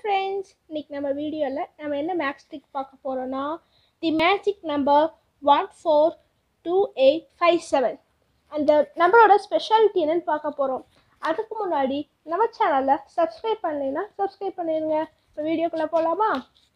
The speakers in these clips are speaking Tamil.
ஃப்ரெண்ட்ஸ் இன்னைக்கு நம்ம வீடியோவில் நம்ம என்ன மேக்ஸ் ட்ரிக் பார்க்க போகிறோன்னா the magic number one four two eight five seven அந்த நம்பரோட ஸ்பெஷாலிட்டி என்னன்னு பார்க்க போகிறோம் அதுக்கு முன்னாடி நம்ம சேனலை சப்ஸ்கிரைப் பண்ணலைன்னா சப்ஸ்கிரைப் பண்ணிடுங்க இப்போ வீடியோக்குள்ளே போகலாமா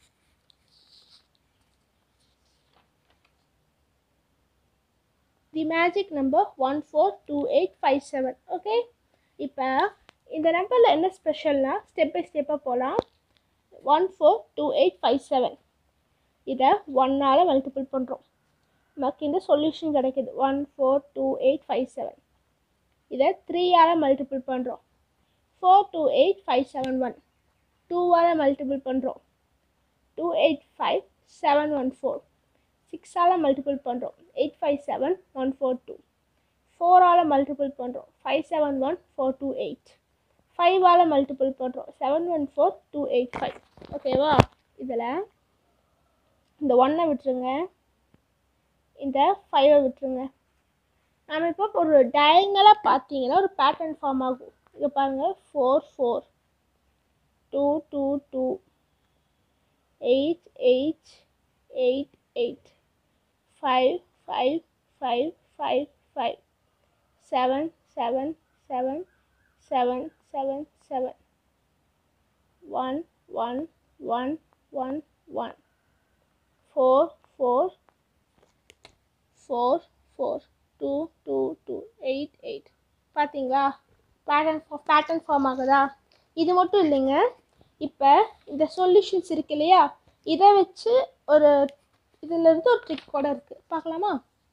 the magic number one four two eight five seven okay இப்போ இந்த நம்பரில் என்ன ஸ்பெஷல்னா ஸ்டெப் பை ஸ்டெப்பாக போகலாம் one four two eight five seven இதை ஒன்னால் மல்டிபிள் பண்ணுறோம் நமக்கு இந்த சொல்யூஷன் கிடைக்குது one four two eight five seven இதை த்ரீயால் மல்டிபிள் பண்ணுறோம் four two eight five seven one டூவால் மல்டிபிள் பண்ணுறோம் two eight five seven one four சிக்ஸால் மல்டிபிள் பண்ணுறோம் eight five seven one four two ஃபோரால் மல்டிபிள் பண்ணுறோம் five seven one four two eight ஃபைவால் மல்டிபிள் பண்ணுறோம் seven one four two eight five ஓகேவா இதில் இந்த ஒன்னை விட்டுருங்க இந்த ஃபைவை விட்டுருங்க நம்ம இப்போ ஒரு டயங்கலாக பார்த்தீங்கன்னா ஒரு பேட்டர்ன் ஃபார்ம் ஆகும் இங்கே பாருங்கள் four four two two two eight eight eight eight five five five five five seven seven seven seven seven seven one one one one one four four four four two two two eight eight பார்த்தீங்களா பேட்டர்ன் பேட்டர்ன் ஃபார்ம் ஆகுதா இது மட்டும் இல்லைங்க இப்போ இந்த சொல்யூஷன்ஸ் இருக்கு இல்லையா இதை வச்சு ஒரு இதிலேருந்து ஒரு ட்ரிக் கூட இருக்குது பார்க்கலாமா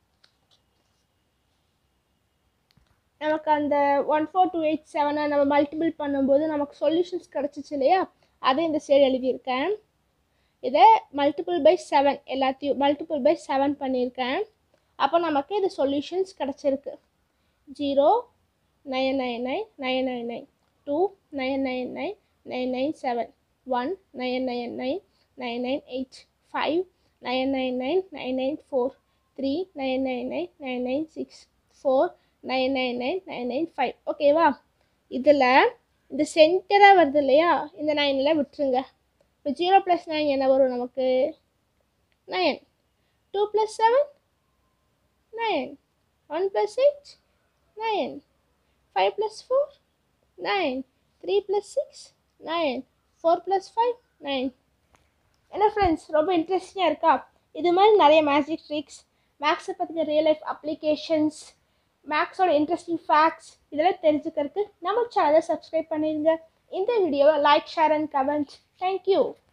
நமக்கு அந்த ஒன் ஃபோர் டூ எயிட் செவனை நம்ம மல்டிபிள் பண்ணும்போது நமக்கு சொல்யூஷன்ஸ் கிடச்சிச்சு இல்லையா அதை இந்த சைடு எழுதியிருக்கேன் இதை மல்டிபிள் பை செவன் எல்லாத்தையும் மல்டிபிள் பை செவன் பண்ணியிருக்கேன் அப்போ நமக்கு இது சொல்யூஷன்ஸ் கிடச்சிருக்கு zero nine nine nine nine nine nine two nine nine nine nine nine seven one nine nine nine nine nine eight five nine nine nine nine nine four three nine nine nine nine nine six four nine nine nine nine nine five ஓகேவா இதில் இந்த சென்டராக வருது இல்லையா இந்த நைனில் விட்டுருங்க இப்போ ஜீரோ ப்ளஸ் நைன் என்ன வரும் நமக்கு nine two plus seven nine one plus eight nine five plus four nine three plus six nine four plus five nine என்ன ஃப்ரெண்ட்ஸ் ரொம்ப இன்ட்ரெஸ்டிங்காக இருக்கா இது மாதிரி நிறைய மேஜிக் ட்ரிக்ஸ் மேக்ஸை பற்றின ரியல் லைஃப் அப்ளிகேஷன்ஸ் மேக்ஸோட இன்ட்ரெஸ்டிங் ஃபேக்ட்ஸ் இதெல்லாம் தெரிஞ்சுக்கிறதுக்கு நம்ம சேனலை சப்ஸ்கிரைப் பண்ணிடுங்க இந்த வீடியோவை like share and comment thank you